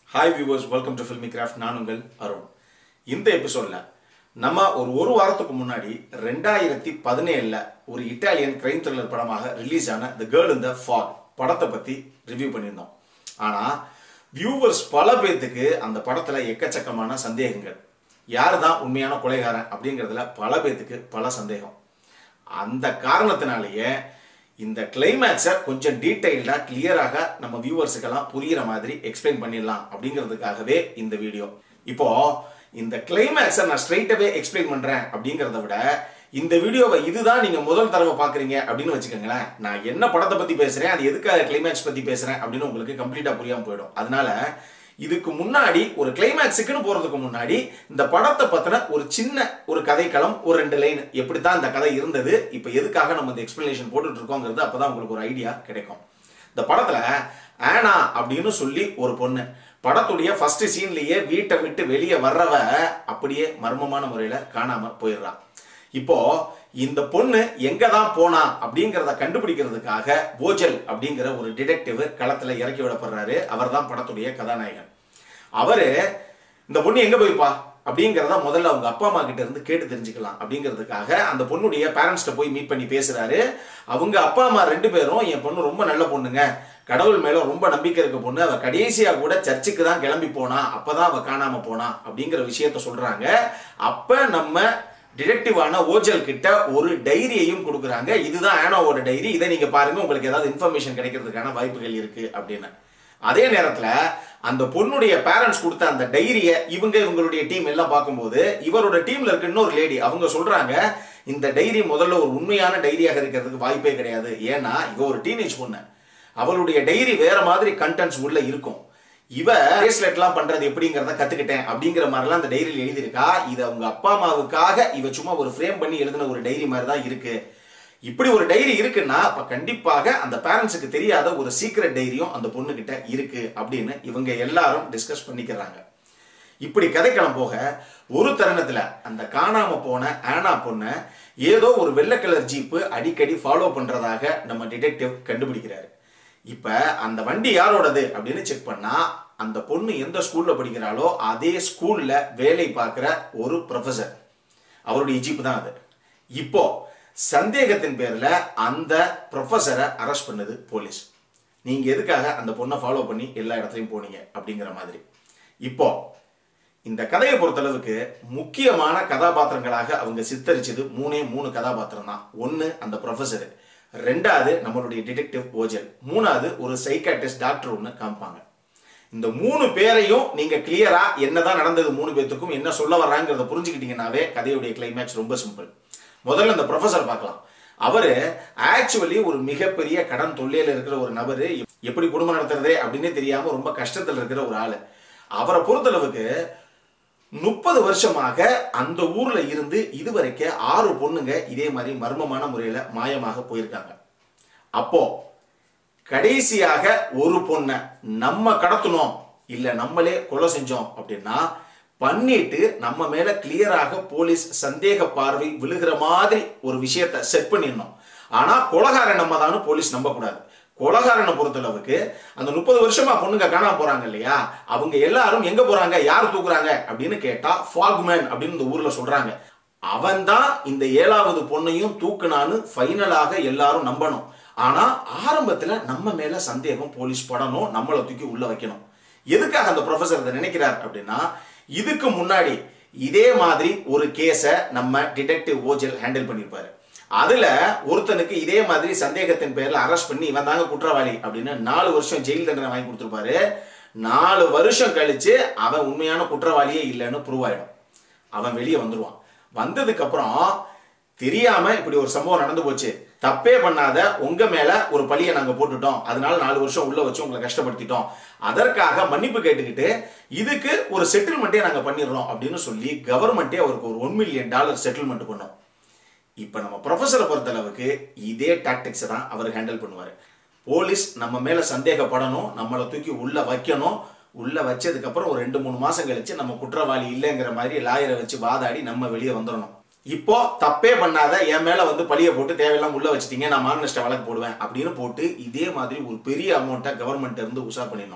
hi viewers welcome to filmy craft நான் உங்கள் அருண் இந்த எபிசோட்ல நம்ம ஒரு ஒரு வாரத்துக்கு முன்னாடி ரெண்டாயிரத்தி பதினேழுல ஒரு இட்டாலியன் கிரைம் த்ரில்லர் படமாக ரிலீஸ் ஆன the girl in the fog படத்தை பத்தி ரிவ்யூ பண்ணியிருந்தோம் ஆனா வியூவர்ஸ் பல பேர்த்துக்கு அந்த படத்துல எக்கச்சக்கமான சந்தேகங்கள் யார் தான் உண்மையான கொலைகாரன் அப்படிங்கிறதுல பல பேர்த்துக்கு பல சந்தேகம் அந்த காரணத்தினாலேயே இந்த கிளைமேக்ஸை கொஞ்சம் டீட்டெயில்டாக கிளியராக நம்ம வியூவர்ஸுக்கெல்லாம் புரியிற மாதிரி எக்ஸ்பிளைன் பண்ணிடலாம் அப்படிங்கிறதுக்காகவே இந்த வீடியோ இப்போ இந்த கிளைமேக்ஸை நான் ஸ்ட்ரைட்டாகவே எக்ஸ்பிளைன் பண்ணுறேன் அப்படிங்கிறத விட இந்த வீடியோவை இதுதான் நீங்கள் முதல் தடவை பார்க்குறீங்க அப்படின்னு வச்சுக்கோங்களேன் நான் என்ன படத்தை பற்றி பேசுகிறேன் அது எதுக்காக கிளைமேக்ஸ் பற்றி பேசுகிறேன் அப்படின்னு உங்களுக்கு கம்ப்ளீட்டாக புரியாமல் போயிடும் அதனால இதுக்கு முன்னாடி ஒரு கிளைமேக்ஸுக்குன்னு போறதுக்கு முன்னாடி இந்த படத்தை பத்தின ஒரு சின்ன ஒரு கதைக்களம் ஒரு ரெண்டு லைன் எப்படி தான் இந்த கதை இருந்தது இப்போ எதுக்காக நம்ம இந்த எக்ஸ்பிளனேஷன் போட்டுட்டு இருக்கோங்கிறது அப்பதான் உங்களுக்கு ஒரு ஐடியா கிடைக்கும் இந்த படத்துல ஆனா அப்படின்னு சொல்லி ஒரு பொண்ணு படத்துடைய ஃபர்ஸ்ட் சீன்லயே வீட்டை விட்டு வெளியே வர்றவ அப்படியே மர்மமான முறையில காணாம போயிடுறா இப்போ இந்த பொண்ணு எங்க தான் போனா அப்படிங்கிறத கண்டுபிடிக்கிறதுக்காக போஜல் அப்படிங்கிற ஒரு டிடெக்டிவ் களத்துல இறக்கி விடப்படுறாரு அவர் தான் படத்துடைய கதாநாயகன் அவரு இந்த பொண்ணு எங்க போயிருப்பா அப்படிங்கிறத முதல்ல அவங்க அப்பா அம்மா கிட்ட இருந்து கேட்டு தெரிஞ்சுக்கலாம் அப்படிங்கிறதுக்காக அந்த பொண்ணுடைய பேரண்ட்ஸ்ட போய் மீட் பண்ணி பேசுறாரு அவங்க அப்பா அம்மா ரெண்டு பேரும் என் பொண்ணு ரொம்ப நல்ல பொண்ணுங்க கடவுள் மேல ரொம்ப நம்பிக்கை இருக்க பொண்ணு அவ கடைசியா கூட சர்ச்சுக்கு தான் கிளம்பி போனா அப்பதான் அவ காணாம போனா அப்படிங்கிற விஷயத்த சொல்றாங்க அப்ப நம்ம டிடெக்டிவான ஓஜல் கிட்ட ஒரு டைரியையும் கொடுக்குறாங்க இதுதான் ஆனோவோட டைரி இதை நீங்க பாருங்க உங்களுக்கு ஏதாவது இன்ஃபர்மேஷன் கிடைக்கிறதுக்கான வாய்ப்புகள் இருக்கு அப்படின்னு அதே நேரத்துல அந்த பொண்ணுடைய பேரண்ட்ஸ் கொடுத்த அந்த டைரியை இவங்க இவங்களுடைய டீம் எல்லாம் பார்க்கும்போது இவரோட டீம்ல இருக்க இன்னொரு லேடி அவங்க சொல்றாங்க இந்த டைரி முதல்ல ஒரு உண்மையான டைரியாக இருக்கிறதுக்கு வாய்ப்பே கிடையாது ஏன்னா இவ ஒரு டீனேஜ் பொண்ணு அவளுடைய டைரி வேற மாதிரி கண்டென்ட்ஸ் உள்ள இருக்கும் இவ பிரேஸ்லெட்லாம் பண்றது எப்படிங்கிறத கத்துக்கிட்டேன் அப்படிங்கிற மாதிரிலாம் அந்த டைரியில் எழுதியிருக்கா இது அவங்க அப்பா அம்மாவுக்காக இவ சும்மா ஒரு ஃப்ரேம் பண்ணி எழுதின ஒரு டைரி மாதிரி தான் இருக்கு இப்படி ஒரு டைரி இருக்குன்னா அப்ப கண்டிப்பாக அந்த பேரண்ட்ஸுக்கு தெரியாத ஒரு சீக்ரெட் டைரியும் அந்த பொண்ணு கிட்ட இருக்கு அப்படின்னு இவங்க எல்லாரும் டிஸ்கஸ் பண்ணிக்கிறாங்க இப்படி கதைக்களம் போக ஒரு தருணத்துல அந்த காணாம போன ஆனா பொண்ணை ஏதோ ஒரு வெள்ளை கலர் ஜீப்பு அடிக்கடி ஃபாலோ பண்றதாக நம்ம டிடெக்டிவ் கண்டுபிடிக்கிறாரு இப்ப அந்த வண்டி யாரோடது அப்படின்னு செக் பண்ணா அந்த பொண்ணு எந்த ஸ்கூல்ல படிக்கிறாளோ அதே ஸ்கூல்ல வேலை பார்க்குற ஒரு ப்ரொஃபசர் அவருடைய ஜீப்பு தான் அது இப்போ சந்தேகத்தின் பேர்ல அந்த ப்ரொஃபஸரை அரெஸ்ட் பண்ணுது போலீஸ் நீங்க எதுக்காக அந்த பொண்ணை ஃபாலோ பண்ணி எல்லா இடத்துலையும் போனீங்க அப்படிங்கிற மாதிரி இப்போ இந்த கதையை பொறுத்தளவுக்கு முக்கியமான கதாபாத்திரங்களாக அவங்க சித்தரிச்சது மூணே மூணு கதாபாத்திரம் தான் ஒன்று அந்த ப்ரொஃபஸர் ரெண்டாவது நம்மளுடைய டிடெக்டிவ் ஓஜல் மூணாவது ஒரு சைக்காட்டிஸ்ட் டாக்டர் ஒன்று காமிப்பாங்க இந்த மூணு பேரையும் நீங்க கிளியரா என்னதான் நடந்தது மூணு பேர்த்துக்கும் என்ன சொல்ல வர்றாங்கிறத புரிஞ்சுக்கிட்டீங்கன்னாவே கதையுடைய கிளைமேக்ஸ் ரொம்ப சிம்பிள் முதல்ல இந்த ப்ரொஃபசர் பார்க்கலாம் அவரு ஆக்சுவலி ஒரு மிகப்பெரிய கடன் தொல்லையில இருக்கிற ஒரு நபரு எப்படி குடும்பம் நடத்துறதே அப்படின்னே தெரியாம ரொம்ப கஷ்டத்தில் இருக்கிற ஒரு ஆளு அவரை பொறுத்தளவுக்கு முப்பது வருஷமாக அந்த ஊர்ல இருந்து இதுவரைக்கும் ஆறு பொண்ணுங்க இதே மாதிரி மர்மமான முறையில மாயமாக போயிருக்காங்க அப்போ கடைசியாக ஒரு பொண்ணை நம்ம கடத்தணும் இல்ல நம்மளே கொலை செஞ்சோம் அப்படின்னா பண்ணிட்டு நம்ம மேல கிளியராக போலீஸ் சந்தேக பார்வை விழுகிற மாதிரி ஒரு விஷயத்த செட் பண்ணிடணும் ஆனா கொலகாரன் நம்ம தான் போலீஸ் நம்ப கூடாது கொலகாரனை பொறுத்தளவுக்கு அந்த முப்பது வருஷமா பொண்ணுங்க காணாம போறாங்க இல்லையா அவங்க எல்லாரும் எங்க போறாங்க யார் தூக்குறாங்க அப்படின்னு கேட்டா ஃபாக்மேன் அப்படின்னு இந்த ஊர்ல சொல்றாங்க அவன் தான் இந்த ஏழாவது பொண்ணையும் தூக்குனான்னு ஃபைனலாக எல்லாரும் நம்பணும் ஆனா ஆரம்பத்துல நம்ம மேல சந்தேகம் போலீஸ் படணும் நம்மளை தூக்கி உள்ள வைக்கணும் எதுக்காக அந்த ப்ரொஃபசர் இதை நினைக்கிறார் அப்படின்னா இதுக்கு முன்னாடி இதே மாதிரி ஒரு கேஸை நம்ம டிடெக்டிவ் ஓஜல் ஹேண்டில் பண்ணியிருப்பாரு அதுல ஒருத்தனுக்கு இதே மாதிரி சந்தேகத்தின் பேர்ல அரெஸ்ட் பண்ணி இவன் தாங்க குற்றவாளி அப்படின்னு நாலு வருஷம் ஜெயில் தண்டனை வாங்கி கொடுத்துருப்பாரு நாலு வருஷம் கழிச்சு அவன் உண்மையான குற்றவாளியே இல்லைன்னு ப்ரூவ் ஆயிடும் அவன் வெளியே வந்துருவான் வந்ததுக்கு அப்புறம் தெரியாம இப்படி ஒரு சம்பவம் நடந்து போச்சு தப்பே பண்ணாத உங்க மேல ஒரு பழியை நாங்க போட்டுட்டோம் அதனால நாலு வருஷம் உள்ள வச்சு உங்களை கஷ்டப்படுத்திட்டோம் அதற்காக மன்னிப்பு கேட்டுக்கிட்டு இதுக்கு ஒரு செட்டில்மெண்ட்டே நாங்க பண்ணிடுறோம் அப்படின்னு சொல்லி கவர்மெண்ட்டே அவருக்கு ஒரு ஒன் மில்லியன் டாலர் செட்டில்மெண்ட் பண்ணோம் இப்போ நம்ம ப்ரொஃபஸரை பொறுத்தளவுக்கு இதே டாக்டிக்ஸை தான் அவர் ஹேண்டில் பண்ணுவார் போலீஸ் நம்ம மேலே சந்தேகப்படணும் நம்மளை தூக்கி உள்ளே வைக்கணும் உள்ளே வச்சதுக்கப்புறம் ஒரு ரெண்டு மூணு மாதம் கழிச்சு நம்ம குற்றவாளி இல்லைங்கிற மாதிரி லாயரை வச்சு வாதாடி நம்ம வெளியே வந்துடணும் இப்போ தப்பே பண்ணாத என் மேல வந்து பழிய போட்டு தேவையில்லாம உள்ள வச்சிட்டீங்க நான் மாநில வழக்கு போடுவேன் அப்படின்னு போட்டு இதே மாதிரி ஒரு பெரிய அமௌண்ட்டை கவர்மெண்ட் இருந்து உஷார் பண்ணிடணும்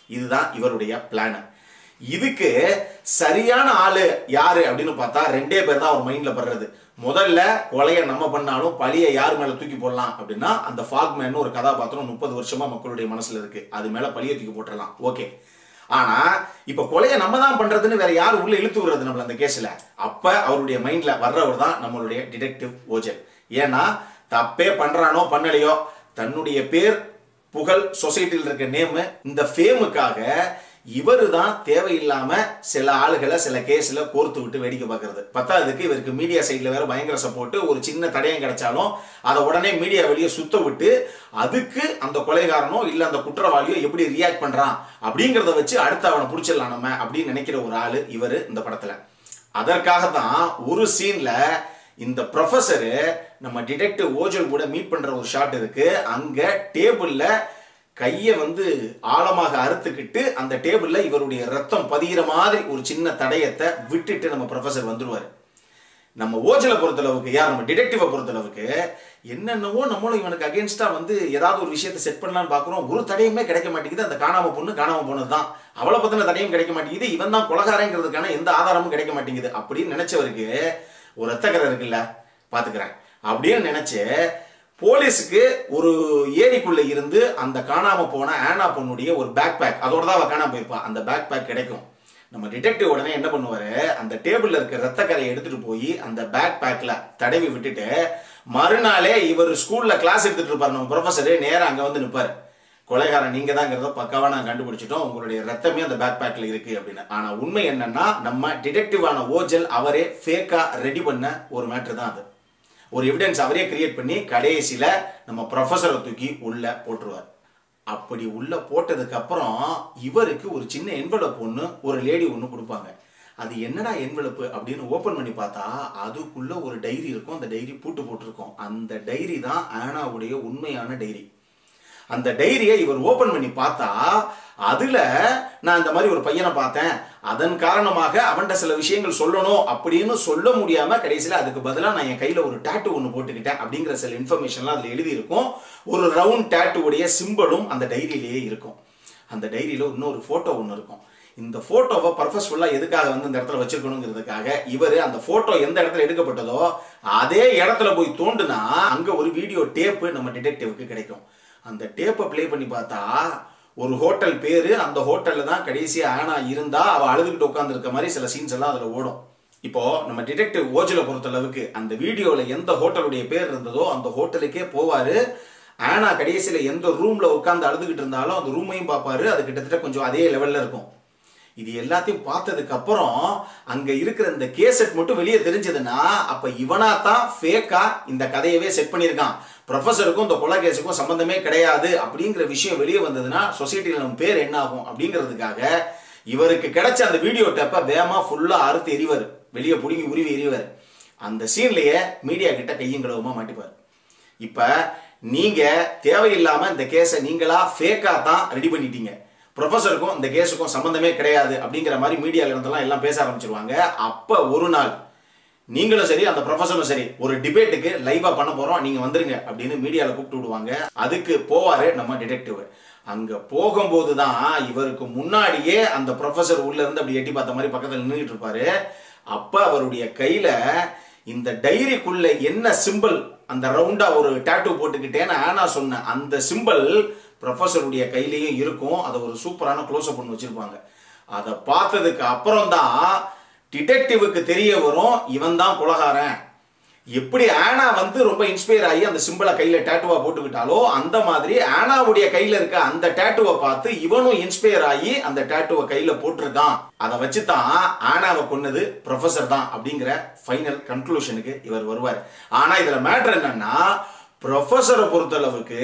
இதுதான் இவருடைய பிளான் இதுக்கு சரியான ஆளு யாரு அப்படின்னு பார்த்தா ரெண்டே பேர் தான் அவர் மைண்ட்ல படுறது முதல்ல கொலையை நம்ம பண்ணாலும் பழியை யார் மேல தூக்கி போடலாம் அப்படின்னா அந்த ஃபாக்மேன் ஒரு கதாபாத்திரம் முப்பது வருஷமா மக்களுடைய மனசுல இருக்கு அது மேல பழியை தூக்கி போட்டுடலாம் ஓகே ஆனா இப்ப கொலையை நம்ம தான் பண்றதுன்னு வேற யார் உள்ள இழுத்து விடுறது நம்மள அந்த கேஸ்ல அப்ப அவருடைய மைண்ட்ல வர்றவர் தான் நம்மளுடைய டிடெக்டிவ் ஓஜல் ஏன்னா தப்பே பண்றானோ பண்ணலையோ தன்னுடைய பேர் புகழ் சொசைட்டியில் இருக்க நேமு இந்த ஃபேமுக்காக இவரு தான் தேவையில்லாம சில ஆளுகளை சில கேஸ்ல கோர்த்து விட்டு வேடிக்கை பார்க்கறது பத்தாவதுக்கு இவருக்கு மீடியா சைட்ல வேற பயங்கர சப்போர்ட் ஒரு சின்ன தடயம் கிடைச்சாலும் அதை உடனே மீடியா வெளியே சுத்த விட்டு அதுக்கு அந்த கொலைகாரனோ இல்ல அந்த குற்றவாளியோ எப்படி ரியாக்ட் பண்றான் அப்படிங்கறத வச்சு அடுத்து அவனை பிடிச்சிடலாம் நம்ம அப்படின்னு நினைக்கிற ஒரு ஆளு இவரு இந்த படத்துல அதற்காக தான் ஒரு சீன்ல இந்த ப்ரொஃபஸரு நம்ம டிடெக்டிவ் ஓஜல் கூட மீட் பண்ற ஒரு ஷாட் இருக்கு அங்க டேபிள்ல கையை வந்து ஆழமாக அறுத்துக்கிட்டு அந்த டேபிள்ல இவருடைய ரத்தம் பதிகிற மாதிரி ஒரு சின்ன தடயத்தை விட்டுட்டு நம்ம ப்ரொஃபசர் வந்துருவாரு நம்ம ஓஜலை பொறுத்தளவுக்கு யார் நம்ம டிடெக்டிவை பொறுத்தளவுக்கு என்னென்னவோ நம்மளும் இவனுக்கு அகேன்ஸ்டா வந்து ஏதாவது ஒரு விஷயத்தை செட் பண்ணலாம்னு பார்க்குறோம் ஒரு தடையுமே கிடைக்க மாட்டேங்குது அந்த காணாம பொண்ணு காணாம போனது தான் அவளை பத்தின தடையும் கிடைக்க மாட்டேங்குது இவன் தான் கொலகாரங்கிறதுக்கான எந்த ஆதாரமும் கிடைக்க மாட்டேங்குது அப்படின்னு நினைச்சவருக்கு ஒரு ரத்தக்கரை இருக்குல்ல பாத்துக்கிறேன் அப்படின்னு நினைச்சு போலீஸுக்கு ஒரு ஏரிக்குள்ள இருந்து அந்த காணாம போன ஆனா பொண்ணுடைய ஒரு பேக் பேக் அதோட தான் அவ காணாம போயிருப்பா அந்த பேக் பேக் கிடைக்கும் நம்ம டிடெக்டிவ் உடனே என்ன பண்ணுவாரு அந்த டேபிள்ல இருக்க ரத்தக்கரையை எடுத்துட்டு போய் அந்த பேக் பேக்ல தடவி விட்டுட்டு மறுநாளே இவர் ஸ்கூல்ல கிளாஸ் எடுத்துட்டு இருப்பாரு நம்ம ப்ரொஃபஸர் நேரா அங்க வந்து நிப்பாரு கொலைகாரன் நீங்க தாங்கிறத பக்காவா நான் கண்டுபிடிச்சிட்டோம் உங்களுடைய ரத்தமே அந்த பேக் பேக்ல இருக்கு அப்படின்னு ஆனா உண்மை என்னன்னா நம்ம டிடெக்டிவான ஓஜல் அவரே ஃபேக்கா ரெடி பண்ண ஒரு மேட்ரு தான் அது ஒரு எவிடன்ஸ் அவரே கிரியேட் பண்ணி கடைசியில நம்ம ப்ரொஃபஸரை தூக்கி உள்ள போட்டுருவார் அப்படி உள்ள போட்டதுக்கு அப்புறம் இவருக்கு ஒரு சின்ன என்வலப் ஒன்று ஒரு லேடி ஒன்று கொடுப்பாங்க அது என்னடா என்வலப்பு அப்படின்னு ஓபன் பண்ணி பார்த்தா அதுக்குள்ள ஒரு டைரி இருக்கும் அந்த டைரி பூட்டு போட்டிருக்கும் அந்த டைரி தான் ஆனாவுடைய உண்மையான டைரி அந்த டைரியை இவர் ஓபன் பண்ணி பார்த்தா அதுல நான் இந்த மாதிரி ஒரு பையனை பார்த்தேன் அதன் காரணமாக அவன்கிட்ட சில விஷயங்கள் சொல்லணும் அப்படின்னு சொல்ல முடியாம கடைசியில அதுக்கு பதிலா நான் என் கையில ஒரு டேட்டு ஒன்று போட்டுக்கிட்டேன் அப்படிங்கிற சில இன்ஃபர்மேஷன்லாம் அதுல எழுதி இருக்கும் ஒரு ரவுண்ட் டேட்டுவுடைய சிம்பிளும் அந்த டைரியிலேயே இருக்கும் அந்த டைரியில இன்னொரு போட்டோ ஒன்று இருக்கும் இந்த போட்டோவை பர்பஸ்ஃபுல்லா எதுக்காக வந்து இந்த இடத்துல வச்சிருக்கணுங்கிறதுக்காக இவர் அந்த போட்டோ எந்த இடத்துல எடுக்கப்பட்டதோ அதே இடத்துல போய் தோண்டுனா அங்க ஒரு வீடியோ டேப்பு நம்ம டிடெக்டிவ்க்கு கிடைக்கும் அந்த டேப்பை ப்ளே பண்ணி பார்த்தா ஒரு ஹோட்டல் பேரு அந்த ஹோட்டல்ல தான் கடைசியா ஆனா இருந்தா அவ அழுதுகிட்டு உட்காந்துருக்க மாதிரி சில சீன்ஸ் எல்லாம் அதுல ஓடும் இப்போ நம்ம டிடெக்டிவ் ஓஜல பொறுத்தளவுக்கு அந்த வீடியோல எந்த ஹோட்டலுடைய பேர் இருந்ததோ அந்த ஹோட்டலுக்கே போவாரு ஆனா கடைசியில எந்த ரூம்ல உட்காந்து அழுதுகிட்டு இருந்தாலும் அந்த ரூமையும் பார்ப்பாரு அது கிட்டத்தட்ட கொஞ்சம் அதே லெவல்ல இருக்கும் இது எல்லாத்தையும் பார்த்ததுக்கு அப்புறம் அங்க இருக்கிற இந்த கேசட் மட்டும் வெளியே தெரிஞ்சதுன்னா அப்ப இவனா தான் ஃபேக்கா இந்த கதையவே செட் பண்ணியிருக்கான் ப்ரொஃபஸருக்கும் இந்த கொலை கேஸுக்கும் சம்பந்தமே கிடையாது அப்படிங்கிற விஷயம் வெளியே வந்ததுன்னா சொசைட்டியில் நம்ம பேர் என்ன ஆகும் அப்படிங்கிறதுக்காக இவருக்கு கிடைச்ச அந்த வீடியோ டேப்பை வேகமா ஃபுல்லா அறுத்து எறிவார் வெளியே பிடுங்கி உருவி எறிவார் அந்த சீன்லயே மீடியா கிட்ட கையும் களவுமா மாட்டிப்பார் இப்ப நீங்க தேவையில்லாம இந்த கேஸை நீங்களா ஃபேக்கா தான் ரெடி பண்ணிட்டீங்க ப்ரொஃபஸருக்கும் இந்த கேஸுக்கும் சம்பந்தமே கிடையாது அப்படிங்கிற மாதிரி மீடியால இருந்தெல்லாம் எல்லாம் பேச ஆரம்பிச்சிருவாங்க அப்ப ஒரு நாள் நீங்களும் சரி அந்த ப்ரொஃபஸரும் சரி ஒரு டிபேட்டுக்கு லைவா பண்ண போறோம் நீங்க வந்துருங்க அப்படின்னு மீடியால கூப்பிட்டு விடுவாங்க அதுக்கு போவாரு நம்ம டிடெக்டிவ் அங்க போகும்போது தான் இவருக்கு முன்னாடியே அந்த ப்ரொஃபஸர் உள்ள இருந்து அப்படி எட்டி பார்த்த மாதிரி பக்கத்துல நின்றுட்டு இருப்பாரு அப்ப அவருடைய கையில இந்த டைரிக்குள்ள என்ன சிம்பிள் அந்த ரவுண்டா ஒரு டாட்டூ போட்டுக்கிட்டேன்னு ஆனா சொன்ன அந்த சிம்பிள் ப்ரொஃபஸருடைய கையிலயும் இருக்கும் அதை ஒரு சூப்பரான க்ளோஸ் அப் பண்ணி வச்சிருப்பாங்க அதை பார்த்ததுக்கு அப்புறம் தான் டிடெக்டிவுக்கு தெரிய வரும் இவன் தான் குலகாரன் எப்படி ஆனா வந்து ரொம்ப இன்ஸ்பயர் ஆகி அந்த சிம்பிளை கையில டேட்டுவா போட்டுக்கிட்டாலோ அந்த மாதிரி ஆனாவுடைய கையில இருக்க அந்த டேட்டுவை பார்த்து இவனும் இன்ஸ்பயர் ஆகி அந்த டேட்டுவை கையில போட்டிருக்கான் அதை வச்சு தான் ஆனாவை கொன்னது ப்ரொஃபசர் தான் அப்படிங்கிற ஃபைனல் கன்க்ளூஷனுக்கு இவர் வருவார் ஆனா இதுல மேட்ரு என்னன்னா ப்ரொஃபஸரை பொறுத்தளவுக்கு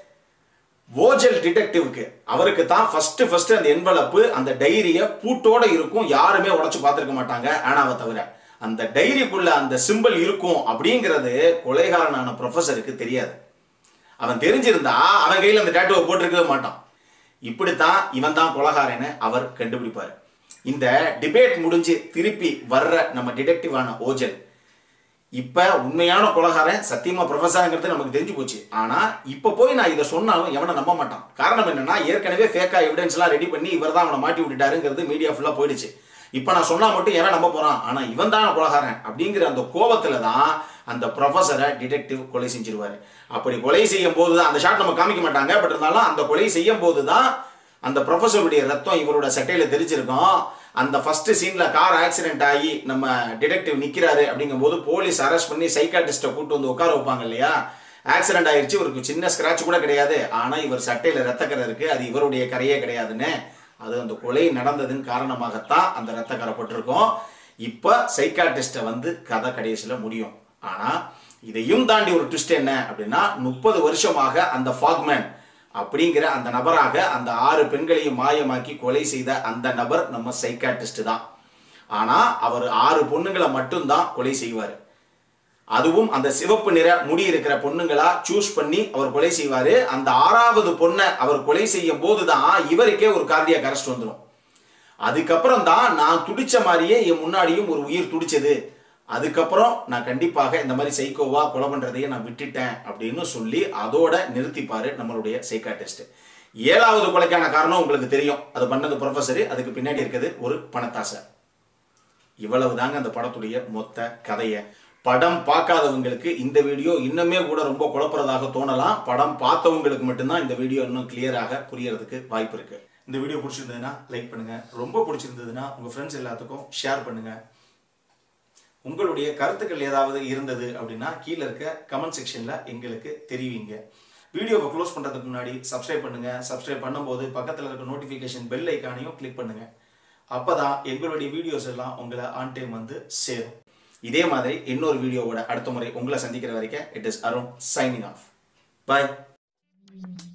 ஓஜல் டிடெக்டிவ்க்கு அவருக்கு தான் ஃபர்ஸ்ட் ஃபர்ஸ்ட் அந்த என்வலப்பு அந்த டைரிய பூட்டோட இருக்கும் யாருமே உடைச்சு பார்த்திருக்க மாட்டாங்க ஆனாவை தவிர அந்த டைரிக்குள்ள அந்த சிம்பிள் இருக்கும் அப்படிங்கிறது கொலைகாரனான ப்ரொஃபஸருக்கு தெரியாது அவன் தெரிஞ்சிருந்தா அவன் கையில் அந்த டேட்டுவை போட்டிருக்கவே மாட்டான் இப்படித்தான் இவன் தான் கொலகாரன்னு அவர் கண்டுபிடிப்பார் இந்த டிபேட் முடிஞ்சு திருப்பி வர்ற நம்ம டிடெக்டிவான ஓஜல் இப்ப உண்மையான கொலகாரன் சத்தியமா ப்ரொஃபஸருங்கிறது நமக்கு தெரிஞ்சு போச்சு ஆனா இப்ப போய் நான் இதை சொன்னாலும் எவனை நம்ப மாட்டான் காரணம் என்னன்னா ஏற்கனவே ஃபேக்கா எவிடன்ஸ் எல்லாம் ரெடி பண்ணி இவர் தான் அவனை மாட்டி விட்டுட்டாருங்கிறது மீடியா ஃபுல்லா போயிடுச்சு இப்ப நான் சொன்னா மட்டும் எவன் நம்ப போறான் ஆனா இவன் தான் கொலகாரன் அப்படிங்கிற அந்த கோபத்துல தான் அந்த ப்ரொஃபஸரை டிடெக்டிவ் கொலை செஞ்சிருவாரு அப்படி கொலை செய்யும் போது தான் அந்த ஷாட் நம்ம காமிக்க மாட்டாங்க பட் இருந்தாலும் அந்த கொலை செய்யும் போது தான் அந்த ப்ரொஃபஸருடைய ரத்தம் இவரோட சட்டையில தெரிச்சிருக்கும் அந்த ஃபர்ஸ்ட் சீன்ல கார் ஆக்சிடென்ட் ஆகி நம்ம டிடெக்டிவ் நிக்கிறாரு அப்படிங்கும்போது போலீஸ் அரெஸ்ட் பண்ணி சைக்காட்டிஸ்ட்டை கூட்டு வந்து உட்கார வைப்பாங்க இல்லையா ஆக்சிடென்ட் ஆயிருச்சு இவருக்கு சின்ன ஸ்கிராட்ச் கூட கிடையாது ஆனா இவர் சட்டையில ரத்தக்கரை இருக்கு அது இவருடைய கரையே கிடையாதுன்னு அது அந்த கொலை நடந்ததன் காரணமாகத்தான் அந்த ரத்தக்கரை பட்டிருக்கும் இப்ப சைக்காட்டிஸ்ட்டை வந்து கதை கடைசியில முடியும் ஆனா இதையும் தாண்டி ஒரு ட்விஸ்ட் என்ன அப்படின்னா முப்பது வருஷமாக அந்த ஃபாக்மேன் அப்படிங்கிற அந்த நபராக அந்த ஆறு பெண்களையும் மாயமாக்கி கொலை செய்த அந்த நபர் நம்ம சைக்காட்டிஸ்ட் தான் ஆனா அவர் ஆறு பொண்ணுங்களை மட்டும்தான் கொலை செய்வார் அதுவும் அந்த சிவப்பு நிற முடி இருக்கிற பொண்ணுங்களா சூஸ் பண்ணி அவர் கொலை செய்வாரு அந்த ஆறாவது பொண்ணை அவர் கொலை செய்யும் போதுதான் இவருக்கே ஒரு கார்டியாக அரெஸ்ட் வந்துடும் அதுக்கப்புறம் தான் நான் துடிச்ச மாதிரியே என் முன்னாடியும் ஒரு உயிர் துடிச்சது அதுக்கப்புறம் நான் கண்டிப்பாக இந்த மாதிரி சைக்கோவா கொலை பண்றதையே நான் விட்டுட்டேன் அப்படின்னு சொல்லி அதோட நிறுத்திப்பாரு நம்மளுடைய சைக்காட்டிஸ்ட் ஏழாவது கொலைக்கான காரணம் உங்களுக்கு தெரியும் அது பண்ணது ப்ரொஃபஸர் அதுக்கு பின்னாடி இருக்குது ஒரு பணத்தாசை இவ்வளவு தாங்க அந்த படத்துடைய மொத்த கதையை படம் பார்க்காதவங்களுக்கு இந்த வீடியோ இன்னுமே கூட ரொம்ப குழப்பறதாக தோணலாம் படம் பார்த்தவங்களுக்கு மட்டும்தான் இந்த வீடியோ இன்னும் கிளியராக புரியறதுக்கு வாய்ப்பு இருக்கு இந்த வீடியோ பிடிச்சிருந்ததுன்னா லைக் பண்ணுங்க ரொம்ப பிடிச்சிருந்ததுன்னா உங்க ஃப்ரெண்ட்ஸ் எல்லாத்துக்கும் ஷேர் பண்ணுங்க உங்களுடைய கருத்துக்கள் ஏதாவது இருந்தது அப்படின்னா கீழே இருக்க கமெண்ட் செக்ஷன்ல எங்களுக்கு தெரிவிங்க வீடியோவை க்ளோஸ் பண்றதுக்கு முன்னாடி சப்ஸ்கிரைப் பண்ணுங்க சப்ஸ்கிரைப் பண்ணும்போது பக்கத்தில் இருக்க நோட்டிஃபிகேஷன் பெல் ஐக்கானையும் கிளிக் பண்ணுங்க அப்பதான் எங்களுடைய வீடியோஸ் எல்லாம் உங்களை ஆன் டைம் வந்து சேரும் இதே மாதிரி இன்னொரு வீடியோவோட அடுத்த முறை உங்களை சந்திக்கிற வரைக்கும் it is Arun signing off bye